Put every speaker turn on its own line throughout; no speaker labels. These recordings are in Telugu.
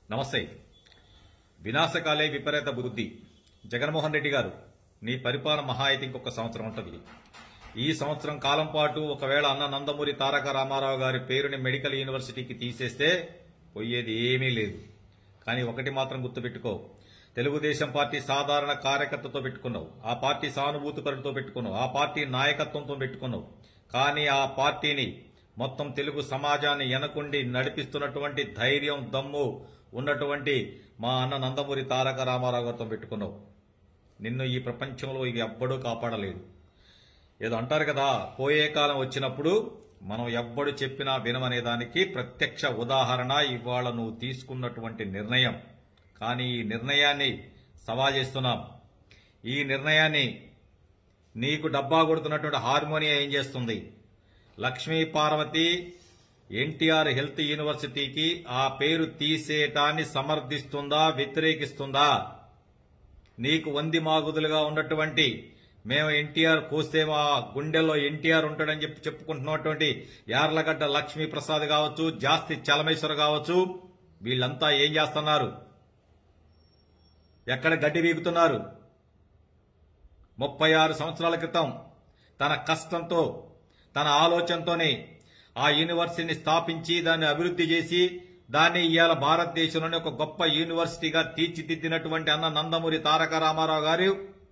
నమస్తే వినాశకాలే విపరీత బుద్ధి జగన్మోహన్ రెడ్డి గారు నీ పరిపాలన మహా అయితే ఇంకొక సంవత్సరం ఉంటుంది ఈ సంవత్సరం కాలం పాటు ఒకవేళ అన్న నందమూరి తారక రామారావు గారి పేరుని మెడికల్ యూనివర్సిటీకి తీసేస్తే పోయేది ఏమీ లేదు కానీ ఒకటి మాత్రం గుర్తుపెట్టుకో తెలుగుదేశం పార్టీ సాధారణ కార్యకర్తతో పెట్టుకున్నావు ఆ పార్టీ సానుభూతిపరులతో పెట్టుకున్నావు ఆ పార్టీ నాయకత్వంతో పెట్టుకున్నావు కానీ ఆ పార్టీని మొత్తం తెలుగు సమాజాన్ని ఎనకుండి నడిపిస్తున్నటువంటి ధైర్యం దమ్ము ఉన్నటువంటి మా అన్న నందమూరి తారక రామారావు గారితో పెట్టుకున్నావు నిన్ను ఈ ప్రపంచంలో ఇది ఎవ్వడూ కాపాడలేదు ఏదో అంటారు కదా పోయే కాలం వచ్చినప్పుడు మనం ఎవ్వడు చెప్పినా వినమనే దానికి ప్రత్యక్ష ఉదాహరణ ఇవాళ నువ్వు తీసుకున్నటువంటి నిర్ణయం కానీ ఈ నిర్ణయాన్ని సవా చేస్తున్నాం ఈ నిర్ణయాన్ని నీకు డబ్బా కొడుతున్నటువంటి హార్మోనియా ఏం చేస్తుంది లక్ష్మీ పార్వతి ఎన్టీఆర్ హెల్త్ యూనివర్సిటీకి ఆ పేరు తీసేయటాన్ని సమర్థిస్తుందా వ్యతిరేకిస్తుందా నీకు వంది మాగుదులుగా ఉన్నటువంటి మేము ఎన్టీఆర్ కోస్తే మా గుండెల్లో ఎన్టీఆర్ ఉంటాడని చెప్పి చెప్పుకుంటున్నటువంటి యార్లగడ్డ లక్ష్మీ ప్రసాద్ కావచ్చు జాస్తి చలమేశ్వర్ కావచ్చు వీళ్ళంతా ఏం చేస్తున్నారు ఎక్కడ గడ్డి వీగుతున్నారు ముప్పై ఆరు సంవత్సరాల క్రితం తన కష్టంతో తన ఆలోచనతోనే ఆ యూనివర్సిటీని స్థాపించి దాన్ని అభివృద్ధి చేసి దాన్ని ఇవాళ భారతదేశంలోని ఒక గొప్ప యూనివర్సిటీగా తీర్చిదిద్దినటువంటి అన్న నందమూరి తారక రామారావు గారు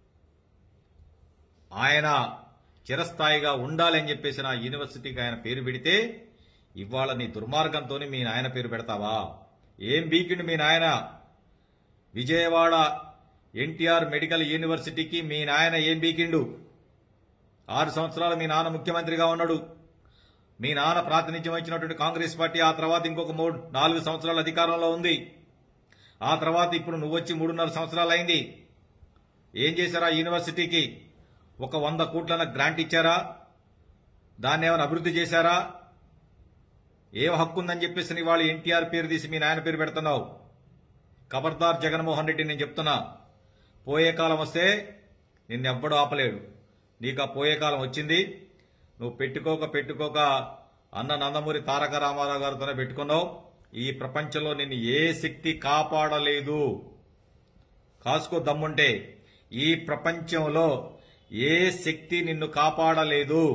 ఆయన చిరస్థాయిగా ఉండాలని చెప్పేసి నా యూనివర్సిటీకి ఆయన పేరు పెడితే ఇవాళ నీ దుర్మార్గంతో మీ నాయన పేరు పెడతావా ఏం బీకిండు మీ నాయన విజయవాడ ఎన్టీఆర్ మెడికల్ యూనివర్సిటీకి మీ నాయన ఏం బీకిండు ఆరు సంవత్సరాలు మీ నాన్న ముఖ్యమంత్రిగా ఉన్నాడు మీ నాన్న ప్రాతినిధ్యం వహించినటువంటి కాంగ్రెస్ పార్టీ ఆ తర్వాత ఇంకొక మూడు నాలుగు సంవత్సరాల అధికారంలో ఉంది ఆ తర్వాత ఇప్పుడు నువ్వు వచ్చి మూడున్నర సంవత్సరాలు అయింది ఏం చేశారా యూనివర్సిటీకి ఒక వంద కోట్లన గ్రాంట్ ఇచ్చారా దాన్ని ఏమైనా అభివృద్ధి చేశారా ఏం హక్కు ఉందని చెప్పేసి నీ వాళ్ళు ఎన్టీఆర్ పేరు తీసి మీ నాయన పేరు పెడుతున్నావు ఖబర్దార్ జగన్మోహన్ రెడ్డి నేను చెప్తున్నా పోయే కాలం వస్తే నిన్నెవ్వడు ఆపలేడు నీకు ఆ పోయే కాలం వచ్చింది నువ్వు పెట్టుకోక పెట్టుకోక అన్న నందమూరి తారక రామారావు గారితోనే పెట్టుకున్నావు ఈ ప్రపంచంలో నిన్ను ఏ శక్తి కాపాడలేదు కాసుకో దమ్ముంటే ఈ ప్రపంచంలో ఏ శక్తి నిన్ను కాపాడలేదు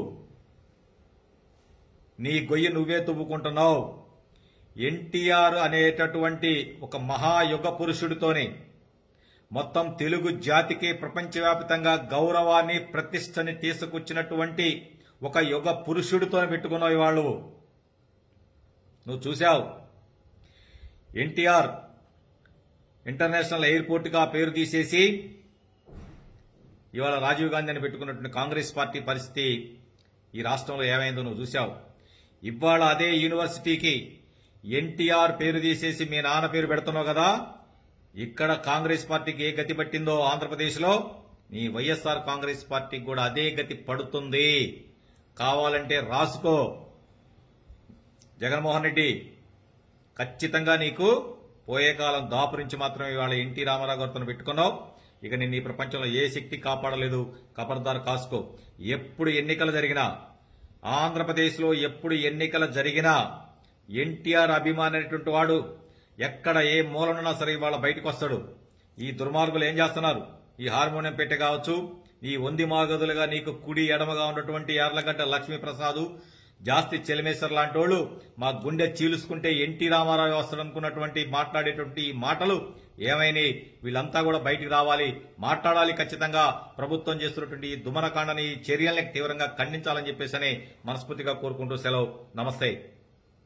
నీ గొయ్యి నువ్వే తువ్వుకుంటున్నావు ఎన్టీఆర్ అనేటటువంటి ఒక మహాయుగ పురుషుడితోనే మొత్తం తెలుగు జాతికి ప్రపంచవ్యాప్తంగా గౌరవాన్ని ప్రతిష్టని తీసుకొచ్చినటువంటి ఒక యుగ పురుషుడితో పెట్టుకున్నావు ఇవాళ్ళు నువ్వు చూశావు ఎన్టీఆర్ ఇంటర్నేషనల్ ఎయిర్పోర్ట్గా పేరు తీసేసి ఇవాళ రాజీవ్ గాంధీ అని పెట్టుకున్నటువంటి కాంగ్రెస్ పార్టీ పరిస్థితి ఈ రాష్ట్రంలో ఏమైందో నువ్వు చూశావు ఇవాళ అదే యూనివర్సిటీకి ఎన్టీఆర్ పేరు తీసేసి మీ నాన్న పేరు పెడుతున్నావు కదా ఇక్కడ కాంగ్రెస్ పార్టీకి ఏ గతి పట్టిందో ఆంధ్రప్రదేశ్లో నీ వైఎస్ఆర్ కాంగ్రెస్ పార్టీకి కూడా అదే గతి పడుతుంది కావాలంటే రాసుకో జగన్మోహన్ రెడ్డి ఖచ్చితంగా నీకు పోయే కాలం దాపురించి మాత్రమే ఇవాళ ఎన్టీ రామారావు గారితో పెట్టుకున్నావు ఇక నిన్ను ఈ ప్రపంచంలో ఏ శక్తి కాపాడలేదు కబర్దార్ కాసుకో ఎప్పుడు ఎన్నికలు జరిగినా ఆంధ్రప్రదేశ్లో ఎప్పుడు ఎన్నికలు జరిగినా ఎన్టీఆర్ అభిమాని అనేటువంటి వాడు ఎక్కడ ఏ మూలనున్నా సరే ఇవాళ బయటకు వస్తాడు ఈ దుర్మార్గులు ఏం చేస్తున్నారు ఈ హార్మోనియం పెట్టె కావచ్చు ఈ వంది మాగదులుగా నీకు కుడి ఎడమగా ఉన్నటువంటి యార్లగడ్డ లక్ష్మీప్రసాద్ జాస్తి చెలిమేశ్వర్ లాంటి వాళ్ళు మా గుండె చీలుసుకుంటే ఎన్టీ రామారావు వస్తాడు అనుకున్నటువంటి మాట్లాడేటువంటి ఈ మాటలు ఏమైనాయి వీళ్ళంతా కూడా బయటికి రావాలి మాట్లాడాలి ఖచ్చితంగా ప్రభుత్వం చేస్తున్నటువంటి ఈ దుమరకాండని ఈ చర్యల్ని తీవ్రంగా ఖండించాలని చెప్పేసి మనస్ఫూర్తిగా కోరుకుంటూ సెలవు నమస్తే